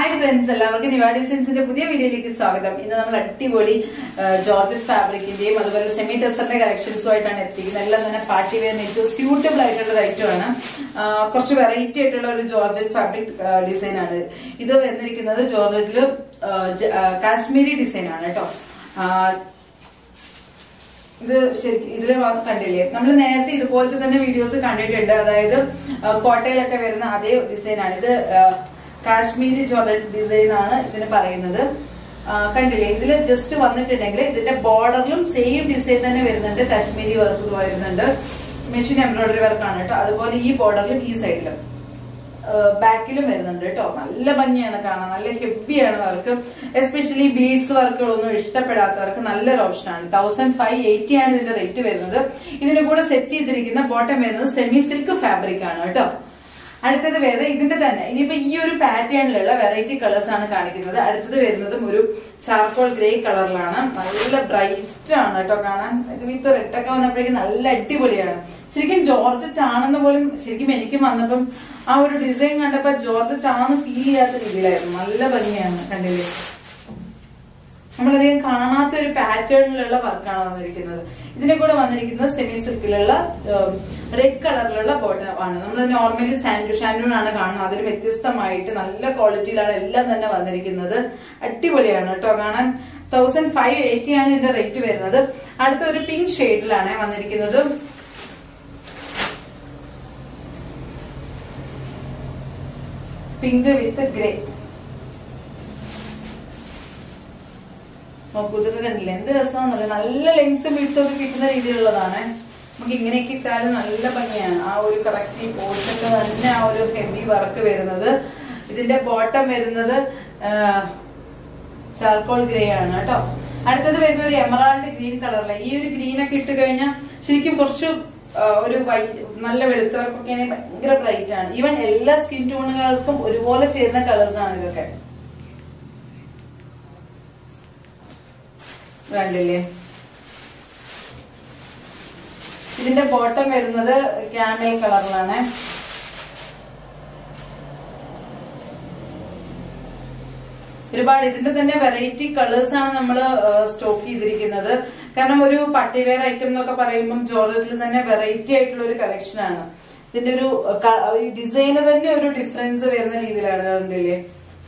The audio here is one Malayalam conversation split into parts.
ഹായ് ഫ്രണ്ട്സ് എല്ലാവർക്കും നിവാ ഡിസൈൻസിന്റെ പുതിയ വീഡിയോയിലേക്ക് സ്വാഗതം ഇന്ന് നമ്മൾ അടിപൊളി ജോർജറ്റ് ഫാബ്രിക്കിന്റെയും അതുപോലെ സെമി ടെസ്റ്ററിന്റെ കളക്ഷൻസുമായിട്ടാണ് എത്തിക്കുന്നത് എല്ലാം തന്നെ പാർട്ടി വെയറിന് ഏറ്റവും സ്യൂട്ടബിൾ ആയിട്ടുള്ള ഒരു ഐറ്റമാണ് കുറച്ച് വെറൈറ്റി ആയിട്ടുള്ള ഒരു ജോർജറ്റ് ഫാബ്രിക് ഡിസൈൻ ആണ് ഇത് വന്നിരിക്കുന്നത് ജോർജറ്റില് കാശ്മീരി ഡിസൈൻ ആണ് കേട്ടോ ആ, ഇത് ശരിക്കും ഇതില് വ- കണ്ടില്ലേ നമ്മൾ നേരത്തെ ഇതുപോലത്തെ തന്നെ വീഡിയോസ് കണ്ടിട്ടുണ്ട് അതായത് ആ, കോട്ടയിലൊക്കെ വരുന്ന അതേ ഡിസൈൻ ആണ് ഇത് ആ, കാശ്മീരി ജോർജറ്റ് ഡിസൈൻ ആണ് ഇതിന് പറയുന്നത് ആ, കണ്ടില്ലേ ഇതില് ജസ്റ്റ് വന്നിട്ടുണ്ടെങ്കിൽ ഇതിന്റെ ബോർഡറിലും സെയിം ഡിസൈൻ തന്നെ വരുന്നുണ്ട് കാശ്മീരി വർക്ക് വരുന്നുണ്ട് മെഷീൻ എംബ്രോയിഡറി വർക്കാണ് കേട്ടോ അതുപോലെ ഈ ബോർഡറിലും ഈ സൈഡിലും ബാക്കിലും വരുന്നുണ്ട് കേട്ടോ നല്ല ഭംഗിയാണ് കാണാൻ നല്ല ഹെവിയാണ് വർക്ക് എസ്പെഷ്യലി ബീഡ്സ് വർക്കുകളൊന്നും ഇഷ്ടപ്പെടാത്തവർക്ക് നല്ലൊരു ഓപ്ഷനാണ് തൗസൻഡ് ഫൈവ് എയ്റ്റി ആണ് ഇതിന്റെ റേറ്റ് വരുന്നത് ഇതിന്റെ കൂടെ സെറ്റ് ചെയ്തിരിക്കുന്ന ബോട്ടം വരുന്നത് സെമി സിൽക്ക് ഫാബ്രിക് ആണ് കേട്ടോ അടുത്തത് വരുന്നത് ഇതിന്റെ തന്നെ ഇനിയിപ്പോ ഈ ഒരു പാറ്റേണിലുള്ള വെറൈറ്റി കളേഴ്സ് ആണ് കാണിക്കുന്നത് അടുത്തത് വരുന്നതും ഒരു ചാർക്കോൾ ഗ്രേ കളറിലാണ് നല്ല ബ്രൈറ്റ് ആണ് കേട്ടോ കാണാൻ ഇത് വിത്ത് റെഡ് ഒക്കെ വന്നപ്പോഴേക്കും നല്ല അടിപൊളിയാണ് ശരിക്കും ജോർജറ്റ് ആണെന്ന് പോലും ശരിക്കും എനിക്കും വന്നപ്പം ആ ഒരു ഡിസൈൻ കണ്ടപ്പോ ജോർജറ്റ് ആണെന്ന് ഫീൽ ചെയ്യാത്ത രീതിയിലായിരുന്നു നല്ല ഭംഗിയാണ് കണ്ടില്ലേ നമ്മളധികം കാണാത്ത ഒരു പാറ്റേണിലുള്ള വർക്കാണ് വന്നിരിക്കുന്നത് ഇതിന്റെ കൂടെ വന്നിരിക്കുന്നത് സെമി സിൽക്കിലുള്ള റെഡ് കളറിലുള്ള ബോട്ടം ആണ് നമ്മൾ നോർമലി സാൻഡു ഷാൻഡൂൺ ആണ് കാണുന്നത് അതിൽ വ്യത്യസ്തമായിട്ട് നല്ല ക്വാളിറ്റിയിലാണ് എല്ലാം തന്നെ വന്നിരിക്കുന്നത് അടിപൊളിയാണ് കേട്ടോ കാണാൻ തൗസൻഡ് ഫൈവ് എയ്റ്റി ആണ് ഇതിന്റെ റേറ്റ് വരുന്നത് അടുത്ത ഒരു പിങ്ക് ഷെയ്ഡിലാണ് വന്നിരിക്കുന്നത് പിങ്ക് വിത്ത് ഗ്രേ നോക്കൂ ഇതൊക്കെ കണ്ടില്ലേ എന്ത് രസമാണെന്നല്ലേ നല്ല ലെങ്ത് വിട്ടൊക്കെ കിട്ടുന്ന രീതിയിലുള്ളതാണ് നമുക്ക് ഇങ്ങനെയൊക്കെ ഇട്ടാലും നല്ല ഭംഗിയാണ് ആ ഒരു കറക്റ്റ് ഈ പോർഷൊക്കെ തന്നെ ആ ഒരു ഹെവി വർക്ക് വരുന്നത് ഇതിന്റെ ബോട്ടം വരുന്നത് ചാർക്കോൾ ഗ്രേ ആണ് കേട്ടോ അടുത്തത് വരുന്ന ഒരു എമറാൾഡ് ഗ്രീൻ കളറിലെ ഈ ഒരു ഗ്രീൻ ഒക്കെ ഇട്ട് കഴിഞ്ഞാൽ ശരിക്കും കുറച്ച് ആ, ഒരു വൈറ്റ് നല്ല വെളുത്തവർക്കൊക്കെ ആണെങ്കിൽ ഭയങ്കര ബ്രൈറ്റ് ആണ് ഈവൻ എല്ലാ സ്കിൻ ടോണുകൾക്കും ഒരുപോലെ ചേരുന്ന കളേഴ്സ് ആണ് ഇതൊക്കെ കണ്ടില്ലേ ഇതിന്റെ ബോട്ടം വരുന്നത് ക്യാമൽ കളറിലാണ് ഒരുപാട് ഇതിന്റെ തന്നെ വെറൈറ്റി കളേഴ്സ് ആണ് നമ്മൾ സ്റ്റോക്ക് ചെയ്തിരിക്കുന്നത് കാരണം ഒരു പട്ടിവെയർ ഐറ്റം എന്നൊക്കെ പറയുമ്പോൾ ജോർജറ്റിൽ തന്നെ വെറൈറ്റി ആയിട്ടുള്ള ഒരു കളക്ഷൻ ആണ് ഇതിന്റെ ഒരു ഡിസൈന് തന്നെ ഒരു ഡിഫറൻസ് വരുന്ന രീതിയിലാണ് കണ്ടില്ലേ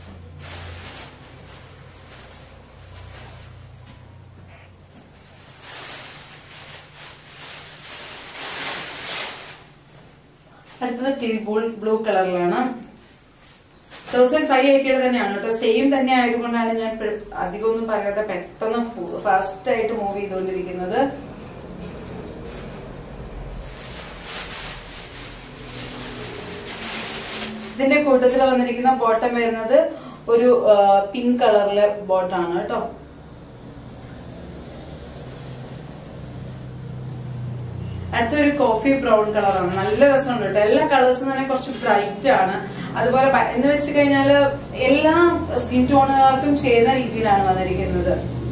അടുത്തത് ടീ ബ്ലൂ കളറിലാണ് തൗസൻഡ് ഫൈവ് എയ്റ്റിയുടെ തന്നെയാണ് കേട്ടോ സെയിം തന്നെ ആയതുകൊണ്ടാണ് ഞാൻ ഇപ്പഴും അധികം ഒന്നും പറയാതെ പെട്ടെന്ന് ഫാസ്റ്റ് ആയിട്ട് മൂവ് ചെയ്തുകൊണ്ടിരിക്കുന്നത് ഇതിന്റെ കൂട്ടത്തിൽ വന്നിരിക്കുന്ന ബോട്ടം വരുന്നത് ഒരു പിങ്ക് കളറിലെ ബോട്ടാണ് കേട്ടോ അടുത്തൊരു കോഫി ബ്രൗൺ കളറാണ് നല്ല രസമുണ്ട് കേട്ടോ എല്ലാ കളേഴ്സും തന്നെ കുറച്ച് ബ്രൈറ്റ് ആണ് അതുപോലെ ഭ- എന്ന് വെച്ച് കഴിഞ്ഞാല് എല്ലാ സ്കിൻ ടോണുകൾക്കും ചേരുന്ന രീതിയിലാണ് വന്നിരിക്കുന്നത്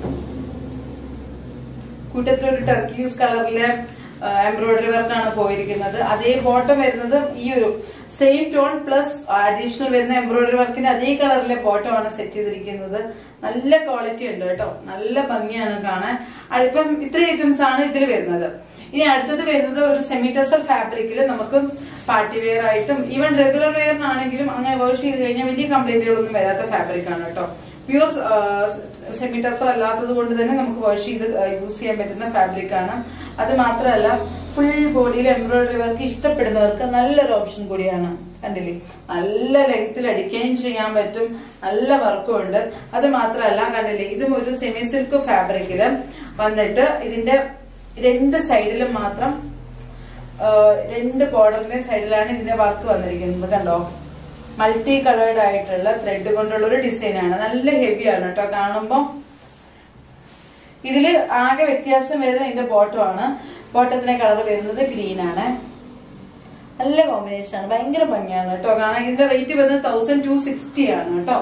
കൂട്ടത്തിൽ ഒരു ടർക്കീസ് കളറിലെ എംബ്രോയിഡറി വർക്കാണ് പോയിരിക്കുന്നത് അതേ ബോട്ടം വരുന്നത് ഈ ഒരു സെയിം ടോൺ പ്ലസ് അഡീഷണൽ വരുന്ന എംബ്രോയിഡറി വർക്കിന്റെ അതേ കളറിലെ ബോട്ടം ആണ് സെറ്റ് ചെയ്തിരിക്കുന്നത് നല്ല ക്വാളിറ്റി ഉണ്ട് കേട്ടോ നല്ല ഭംഗിയാണ് കാണാൻ ഇപ്പം ഇത്ര ഐറ്റംസ് ആണ് ഇതിൽ വരുന്നത് ഇനി അടുത്തത് വരുന്നത് ഒരു സെമി ടെസർ ഫാബ്രിക്കിൽ നമുക്ക് പാർട്ടി വെയർ ആയിട്ടും ഈവൻ റെഗുലർ വെയറിനാണെങ്കിലും അങ്ങനെ വാഷ് ചെയ്ത് കഴിഞ്ഞാൽ വലിയ കംപ്ലൈന്റുകളൊന്നും വരാത്ത ഫാബ്രിക് ആണ് കേട്ടോ പ്യൂർ സെമി ടെസർ അല്ലാത്തത് കൊണ്ട് തന്നെ നമുക്ക് വാഷ് ചെയ്ത് യൂസ് ചെയ്യാൻ പറ്റുന്ന ഫാബ്രിക് ആണ് അത് മാത്രമല്ല ഫുൾ ബോഡിയിൽ എംബ്രോയിഡറി വർക്ക് ഇഷ്ടപ്പെടുന്നവർക്ക് നല്ലൊരു ഓപ്ഷൻ കൂടിയാണ് കണ്ടില്ലേ നല്ല ലെങ്ത്തിൽ അടിക്കുകയും ചെയ്യാൻ പറ്റും നല്ല വർക്കും ഉണ്ട് അത് മാത്രമല്ല കണ്ടില്ലേ ഇതും ഒരു സെമി സിൽക്ക് ഫാബ്രിക്കില് വന്നിട്ട് ഇതിന്റെ രണ്ട് സൈഡിലും മാത്രം ആ, രണ്ട് ബോർഡറിന്റെ സൈഡിലാണ് ഇതിന്റെ വർക്ക് വന്നിരിക്കുന്നത് കണ്ടോ മൾട്ടി കളേർഡ് ആയിട്ടുള്ള ത്രെഡ് കൊണ്ടുള്ള ഒരു ഡിസൈൻ ആണ് നല്ല ഹെവി ആണ് കേട്ടോ കാണുമ്പോ ഇതില് ആകെ വ്യത്യാസം വരുന്നത് ഇതിന്റെ ബോട്ടം ആണ് ബോട്ടത്തിന്റെ കളർ വരുന്നത് ഗ്രീൻ ആണ് നല്ല കോമ്പിനേഷൻ ആണ് ഭയങ്കര ഭംഗിയാണ് കേട്ടോ കാണാൻ ഇതിന്റെ റേറ്റ് വരുന്നത് തൗസൻഡ് ടു സിക്സ്റ്റി ആണ് കേട്ടോ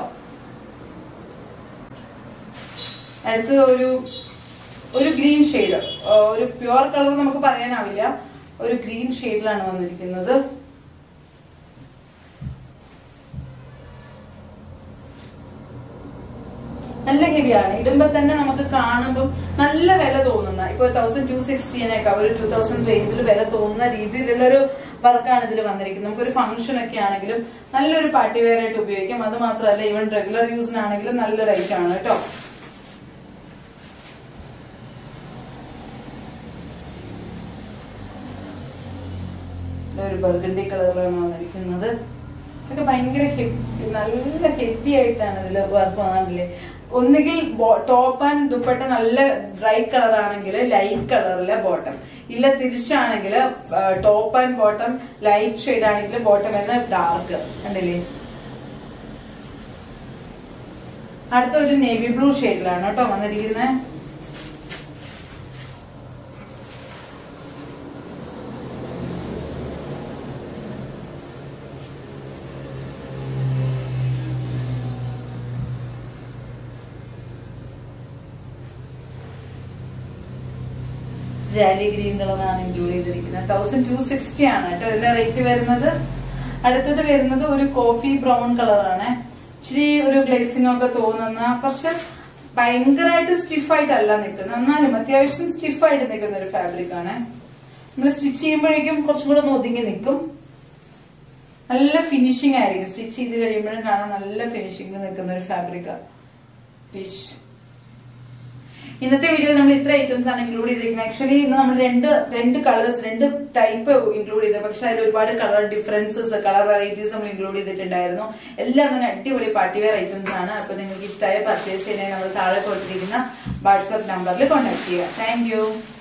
അടുത്തത് ഒരു ഒരു ഗ്രീൻ ഷെയ്ഡ് ഒരു പ്യുവർ കളർ നമുക്ക് പറയാനാവില്ല ഒരു ഗ്രീൻ ഷെയ്ഡിലാണ് വന്നിരിക്കുന്നത് നല്ല ഹെവിയാണ് ഇടുമ്പോ തന്നെ നമുക്ക് കാണുമ്പോൾ നല്ല വില തോന്നുന്ന ഇപ്പൊ തൗസൻഡ് ടു സിക്സ്റ്റീനൊക്കെ ഒരു ടൂ തൗസൻഡ് റേഞ്ചിൽ വില തോന്നുന്ന രീതിയിലുള്ള ഒരു വർക്കാണ് ഇതിൽ വന്നിരിക്കുന്നത് നമുക്കൊരു ഫംഗ്ഷൻ ഒക്കെ ആണെങ്കിലും നല്ലൊരു പാർട്ടി വെയർ ആയിട്ട് ഉപയോഗിക്കാം അത് മാത്രമല്ല ഈവൻ റെഗുലർ യൂസിനാണെങ്കിലും നല്ലൊരു ഐറ്റം ആണ് കേട്ടോ ഒരു ബർഗണ്ടി കളറിലാണ് വന്നിരിക്കുന്നത് ഇതൊക്കെ ഭയങ്കര ഹെവി നല്ല ഹെവി ആയിട്ടാണ് ഇതിൽ വർക്ക് വന്നിട്ടില്ലേ ഒന്നുകിൽ ടോപ്പ് ആൻഡ് ദുപ്പട്ട നല്ല ബ്രൈറ്റ് കളർ ആണെങ്കിൽ ലൈറ്റ് കളറിലെ ബോട്ടം ഇല്ല തിരിച്ചാണെങ്കിൽ top and bottom light shade ആണെങ്കിൽ ബോട്ടം എന്ന ഡാർക്ക് കണ്ടില്ലേ അടുത്ത ഒരു നേവി ബ്ലൂ ഷെയ്ഡിലാണ് കേട്ടോ വന്നിരിക്കുന്നത് ജാലി ഗ്രീൻ കളറാണ് ഇൻക്ലൂഡ് ചെയ്തിരിക്കുന്നത് തൗസൻഡ് ടു സിക്സ്റ്റി ആണ് കേട്ടോ ഇതിന്റെ റേറ്റ് വരുന്നത് അടുത്തത് വരുന്നത് ഒരു കോഫി ബ്രൗൺ കളറാണ് ഇച്ചിരി ഒരു ഗ്ലേസിംഗ് ഒക്കെ തോന്നുന്ന കുറച്ച് ഭയങ്കരമായിട്ട് സ്റ്റിഫായിട്ടല്ല നിൽക്കുന്നത് എന്നാലും അത്യാവശ്യം സ്റ്റിഫായിട്ട് നിൽക്കുന്ന ഒരു ഫാബ്രിക് ആണ് നമ്മൾ സ്റ്റിച്ച് ചെയ്യുമ്പോഴേക്കും കുറച്ചും കൂടെ ഒന്ന് ഒതുങ്ങി നിൽക്കും നല്ല ഫിനിഷിംഗ് ആയിരിക്കും സ്റ്റിച്ച് ചെയ്ത് കഴിയുമ്പോഴും കാണാൻ നല്ല ഫിനിഷിംഗ് നിൽക്കുന്ന ഒരു ഫാബ്രിക്കാണ് ഫിഷ് ഇന്നത്തെ വീഡിയോയിൽ നമ്മൾ ഇത്ര ഐറ്റംസ് ആണ് ഇൻക്ലൂഡ് ചെയ്തിരിക്കുന്നത് ആക്ച്വലി ഇന്ന് നമ്മൾ രണ്ട് രണ്ട് കളേഴ്സ് രണ്ട് ടൈപ്പ് ഇൻക്ലൂഡ് ചെയ്തത് പക്ഷെ അതിൽ ഒരുപാട് കളർ ഡിഫറൻസസ് കളർ വെറൈറ്റീസ് നമ്മൾ ഇൻക്ലൂഡ് ചെയ്തിട്ടുണ്ടായിരുന്നു എല്ലാം തന്നെ അടിപൊളി പാർട്ടി വെയർ ഐറ്റംസ് ആണ് അപ്പൊ നിങ്ങൾക്ക് ഇഷ്ടമായ പർച്ചേസ് ചെയ്യാൻ നമ്മൾ താഴെ കൊടുത്തിരിക്കുന്ന വാട്സ്ആപ്പ് നമ്പറിൽ കോൺടാക്ട് ചെയ്യുക താങ്ക്